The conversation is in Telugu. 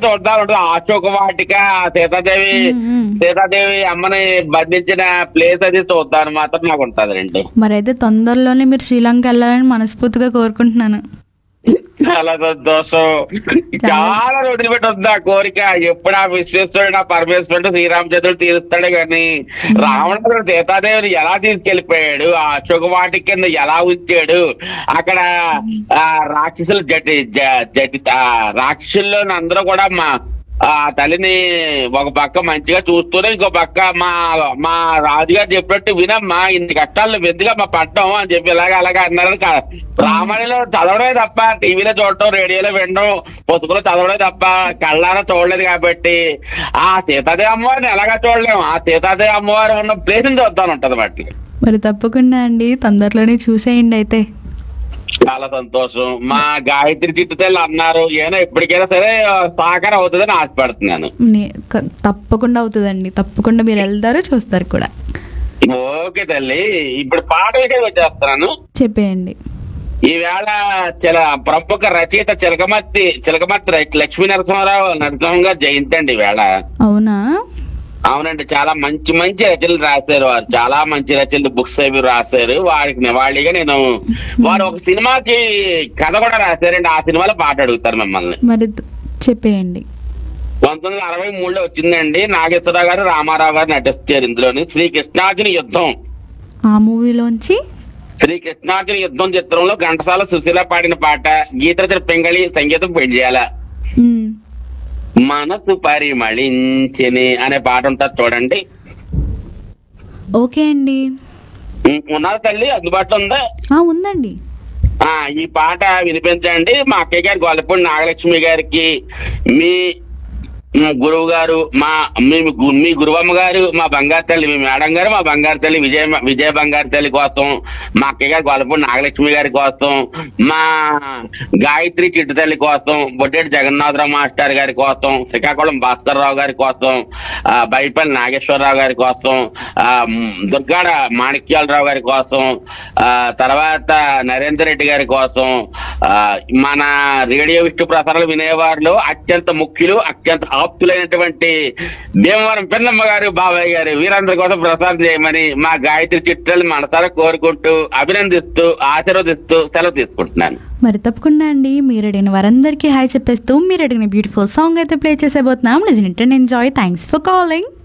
చూద్దాం ఉంటుంది అశోక వాటిక సీతాదేవి మ్మ్, మ్మ్. సీతాదేవి అమ్మని బంధించిన ప్లేస్ అది చూద్దాం మాత్రం నాకు ఉంటదండి మరైతే తొందరలోనే మీరు శ్రీలంక వెళ్ళాలని మనస్ఫూర్తిగా కోరుకుంటున్నాను చాలా సంతోషం చాలా రోజులు పెట్టి ఉంది ఆ కోరిక ఎప్పుడు ఆ విశ్వేశ్వరుడు ఆ పరమేశ్వరుడు శ్రీరామచంద్రుడు తీరుస్తాడు కానీ రావణుడు సీతాదేవిని ఎలా తీసుకెళ్లిపోయాడు ఆ అశోక వాటి కింద ఎలా ఉంచాడు అక్కడ ఆ రాక్షసులు జటి జ- జటి ఆ రాక్షసుల్లో అందరూ కూడా మా ఆ తల్లిని ఒక పక్క మంచిగా చూస్తూనే ఇంకో పక్క మా మా రాజుగారు చెప్పినట్టు వినమ్మా ఇన్ని కష్టాలు వెందుగా మా పట్టం అని చెప్పి ఇలాగ అలాగా అన్నారు కా- రామాయణంలో చదవడమే తప్ప టీవీలో చూడటం రేడియోలో వినడం పుస్తకంలో చదవడమే తప్ప కళ్ళారా చూడలేదు కాబట్టి ఆ సీతాదేవి అమ్మవారిని ఎలాగా చూడలేము ఆ సీతాదేవి అమ్మవారు ఉన్న ప్లేస్ చూద్దాను ఉంటది బట్టి మరి తప్పకుండా అండి తొందరలోనే చూసేయండి అయితే చాలా సంతోషం మా గాయత్రి చిట్టుతల్లి అన్నారు ఏమైనా ఎప్పటికైనా సరే సాకారం అవుతుందని ఆశపడుతున్నాను నే- క- తప్పకుండా అవుతుందండి తప్పకుండా మీరు వెళ్తారు చూస్తారు కూడా ఓకే తల్లి ఇప్పుడు పాట విషయం వచ్చేస్తున్నాను చెప్పేయండి ఈవేళ చిల ప్రముఖ రచయిత చిలకమర్తి చిలకమర్తి ర- లక్ష్మీ నరసింహారావు నరసింహం గారు జయంతి అండి ఈవేళ అవునా అవునండి చాలా మంచి మంచి రచనలు రాశారు వారు చాలా మంచి రచనలు బుక్స్ అవి రాశారు వారికి నివాళిగా నేను వారు ఒక సినిమాకి కథ కూడా రాశారండి ఆ సినిమాలో పాట అడుగుతారు మిమ్మల్ని మరి త- చెప్పేయండి పంతొమ్మిది వందల అరవై మూడులో వచ్చిందండి నాగేశ్వరరావు గారు రామారావు గారు నటిస్తారు ఇందులోని శ్రీ కృష్ణార్జున యుద్ధం ఆ మూవీలోంచి శ్రీ కృష్ణార్జున యుద్ధం చిత్రంలో ఘంటసాల సుశీల పాడిన పాట గీతరచన పెంగళి సంగీతం పెంచేయాల ఉమ్, మనసు పరిమళించిని అనే పాట ఉంటుంది చూడండి ఓకే అండి ఉం, ఉన్నదా తల్లి అందుబాటులో ఉందా ఆ ఉందండి ఆ ఈ పాట వినిపించండి మా అక్కయ్య గారి గొల్లపూడి నాగలక్ష్మి గారికి మీ మా గురువు గారు మా మీ గు- మీ గురువమ్మ గారు మా బంగారు తల్లి మీ మేడం గారు మా బంగారు తల్లి విజయ విజయ బంగారు తల్లి కోసం మా అక్కయ్య గారి గొల్లపూడి నాగలక్ష్మి గారి కోసం మా గాయత్రి చిట్టు తల్లి కోసం బొడ్డేటి జగన్నాథరావు మాస్టర్ గారి కోసం శ్రీకాకుళం భాస్కర్ రావు గారి కోసం ఆ, బైపల్లి నాగేశ్వరరావు గారి కోసం ఆ, మ్, దుర్గాడ మాణిక్యాలరావు గారి కోసం ఆ తర్వాత నరేందర్ రెడ్డి గారి కోసం ఆ, మన రేడియో విష్ణు ప్రసారాలు వినేవారిలో అత్యంత ముఖ్యులు అత్యంత ఆప్తులైనటువంటి భీమవరం పిన్నమ్మ గారు బాబాయ్ గారు వీరందరి కోసం ప్రసారం చేయమని మా గాయత్రి చిట్టలు మనసారా కోరుకుంటూ అభినందిస్తూ ఆశీర్వదిస్తూ సెలవు తీసుకుంటున్నాను మరి తప్పకుండా అండి మీరు అడిగిన వారందరికీ హాయ్ చెప్పేస్తూ మీరు అడిగిన బ్యూటిఫుల్ సాంగ్ అయితే ప్లే చేసేబోతున్నాం listen it and enjoy thanks for calling